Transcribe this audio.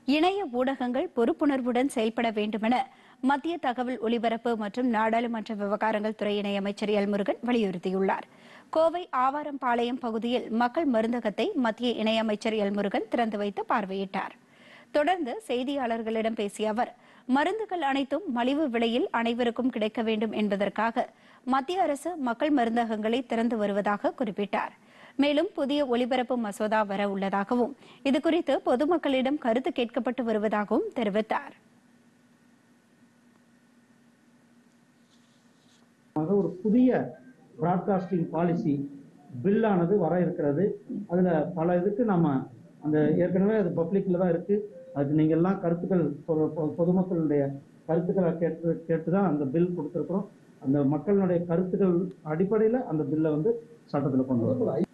இணைய ஊடகங்கள் பொறுப்புணர்வுடன் செயல்பட வேண்டுமென மத்திய தகவல் ஒலிபரப்பு மற்றும் நாடாளுமன்ற விவகாரங்கள் துறை இணையமைச்சர் எல் முருகன் வலியுறுத்தியுள்ளார் கோவை ஆவாரம்பாளையம் பகுதியில் மக்கள் மருந்தகத்தை மத்திய இணையமைச்சர் எல் முருகன் திறந்து வைத்து பார்வையிட்டார் தொடர்ந்து செய்தியாளர்களிடம் பேசிய அவர் மருந்துகள் அனைத்தும் மலிவு விலையில் அனைவருக்கும் கிடைக்க வேண்டும் என்பதற்காக மத்திய அரசு மக்கள் மருந்தகங்களை திறந்து வருவதாக குறிப்பிட்டார் மேலும் புதிய ஒலிபரப்பு மசோதா வர உள்ளதாகவும் இதுகுறித்து பொதுமக்களிடம் கருத்து கேட்கப்பட்டு வருவதாகவும் தெரிவித்தார் ஆக ஒரு புதிய பிராட்காஸ்டிங் பாலிசி பில்லானது வர இருக்கிறது அதில் பல இதுக்கு நம்ம அந்த ஏற்கனவே அது பப்ளிக்கில் தான் இருக்குது அதுக்கு நீங்கள் எல்லாம் கருத்துக்கள் பொ- பொ- பொதுமக்களுடைய கருத்துக்களை கேட்டு கேட்டு தான் அந்த பில் கொடுத்துருக்குறோம் அந்த மக்களுடைய கருத்துக்கள் அடிப்படையில் அந்த பில்லை வந்து சட்டத்தில் கொண்டு வரோம்